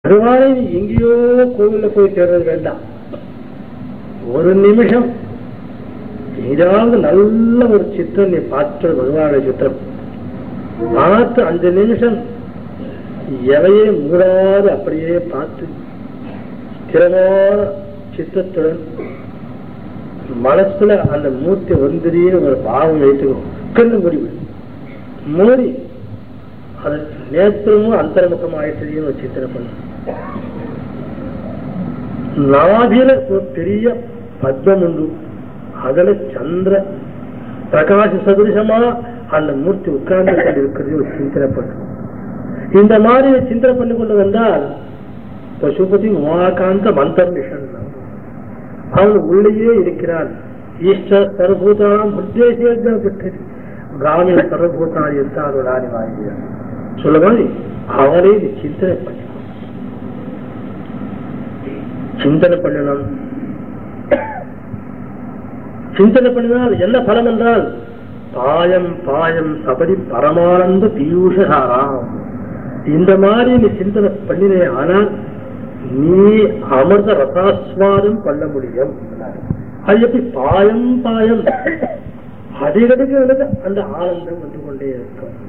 பெருமாளை நீ எங்கேயோ கோவில்ல போய் தேடுறது வேண்டாம் ஒரு நிமிஷம் ஏதாவது நல்ல ஒரு சித்திரம் நீ பார்த்து பகவானுடைய சித்திரம் பார்த்து அஞ்சு நிமிஷம் எவையே மூடாது அப்படியே பார்த்து ஸ்திரமான சித்தத்துடன் மனசுல அந்த மூர்த்தி ஒன்றியே ஒரு பாவம் வைத்துக்கோ கண்ணு முடிவு மூடி அது நேத்திரமும் அந்தர்முகம் ஆயிடுச்சுன்னு ஒரு சித்திரம் பண்ணு நாதியில ஒரு பெரிய பத்மம் உண்டு அதுல சந்திர பிரகாச சதுரிசமா அந்த மூர்த்தி உட்கார்ந்து கொண்டு இருக்கிறது ஒரு சிந்தனை பண்ணு இந்த மாதிரி சிந்தனை பண்ணி கொண்டு வந்தால் பசுபதி உமாகாந்த மந்தர் மிஷன் அவன் உள்ளேயே இருக்கிறான் ஈஸ்வர சர்வபூதாம் உத்தேசியப்பட்டது கிராமிய சர்வபூதாதி இருந்தாரு வாங்கிய சொல்ல மாதிரி அவரே இது சிந்தனை பண்ண சிந்தனை பண்ணணும் சிந்தனை பண்ணினால் என்ன பலம் என்றால் பாயம் பாயம் சபரி பரமானந்த பியூஷாராம் இந்த மாதிரி நீ சிந்தனை பண்ணினே ஆனால் நீ அமிர்த ரசாஸ்வாதம் பண்ண முடியும் அது எப்படி பாயம் பாயம் அடிக்கடிக்கு அந்த ஆனந்தம் வந்து கொண்டே இருக்கும்